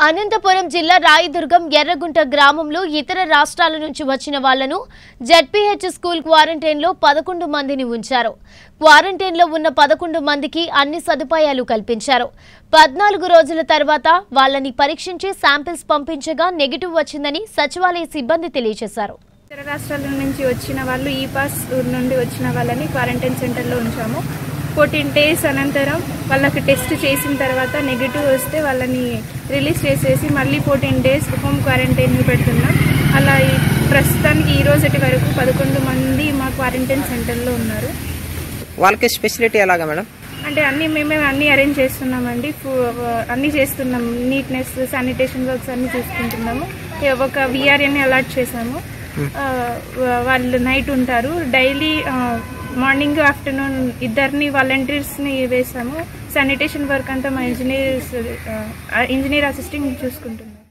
అనంతపురం జిల్లా రాయదుర్గం ఎర్రగుంట గ్రామంలో ఇతర రాష్ట్రాల నుంచి వచ్చిన వాళ్లను జడ్పీహెచ్ స్కూల్ క్వారంటైన్లో పదకొండు మందిని ఉంచారు క్వారంటైన్లో ఉన్న పదకొండు మందికి అన్ని సదుపాయాలు కల్పించారు పద్నాలుగు రోజుల తర్వాత వాళ్ళని పరీక్షించి శాంపిల్స్ పంపించగా నెగిటివ్ వచ్చిందని సచివాలయ సిబ్బంది తెలియజేశారు ఇతర రాష్ట్రాల నుంచి వచ్చిన వాళ్ళు ఈ పాస్ నుండి వచ్చిన వాళ్ళని క్వారంటైన్ సెంటర్లో ఉంచాము ఫోర్టీన్ డేస్ అనంతరం వాళ్ళకి టెస్ట్ చేసిన తర్వాత నెగిటివ్ వస్తే వాళ్ళని రిలీజ్ చేసేసి మళ్ళీ ఫోర్టీన్ డేస్ హోమ్ క్వారంటైన్ పెడుతున్నాం అలా ఈ ప్రస్తుతానికి ఈ రోజుటి వరకు పదకొండు మంది మా క్వారంటైన్ సెంటర్లో ఉన్నారు వాళ్ళకి స్పెషాలిటీ ఎలాగా మేడం అంటే అన్ని మేమే అన్ని అరేంజ్ చేస్తున్నామండి ఫు- అన్ని చేస్తున్నాం నీట్నెస్ శానిటేషన్ వర్క్స్ అన్ని చూసుకుంటున్నాము ఏ ఒక విఆర్ఎని అలాట్ చేసాము ఆ, వా- వాళ్ళు నైట్ ఉంటారు డైలీ మార్నింగ్ ఆఫ్టర్నూన్ ఇద్దరిని వాలంటీర్స్ని వేసాము శానిటేషన్ వర్క్ అంతా మా ఇంజనీర్స్ ఇంజనీర్ అసిస్టెంట్ చూసుకుంటున్నాం